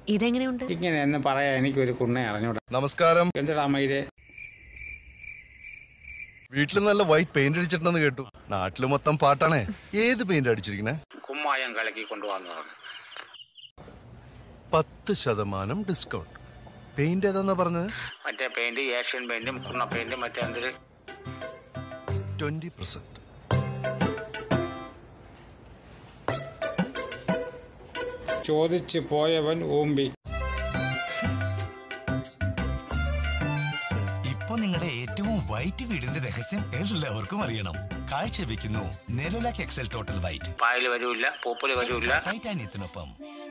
ഇതെങ്ങനെയുണ്ട് ഇങ്ങനെ എന്ന് പറയാ എനിക്കൊരു കുണ്ണെ അറിഞ്ഞൂടാ നമസ്കാരം എന്തിടാ മയിലേ വീട്ടിൽ നല്ല വൈറ്റ് പെയിന്റ് അടിച്ചിട്ടുണ്ടെന്ന് കേട്ടു നാട്ടില് മൊത്തം പാട്ടാണേ ഏത് പെയിന്റ് അടിച്ചിരിക്കണേ കുമ്മായം കലക്കി കൊണ്ടുപോകാന്ന് പറഞ്ഞു പത്ത് ശതമാനം ഡിസ്കൗണ്ട് പെയിന്റ് ഏതാന്നാ പറഞ്ഞത് മറ്റേ പെയിന്റ് ഏഷ്യൻ പെയിന്റും കുണ്ണ പെയിന്റും മറ്റേ എന്തൊരു ട്വന്റി പെർസെന്റ് ചോദിച്ചു പോയവൻ ഊമ്പി ഇപ്പൊ നിങ്ങളുടെ ഏറ്റവും വൈറ്റ് വീടിന്റെ രഹസ്യം എല്ലാവർക്കും അറിയണം കാഴ്ചവെക്കുന്നു നെരോലാക് എക്സൽ ടോട്ടൽ വൈറ്റ് പായല് വരൂല്ല പൂപ്പല് വരൂല്ല ടൈറ്റാനിയത്തിനൊപ്പം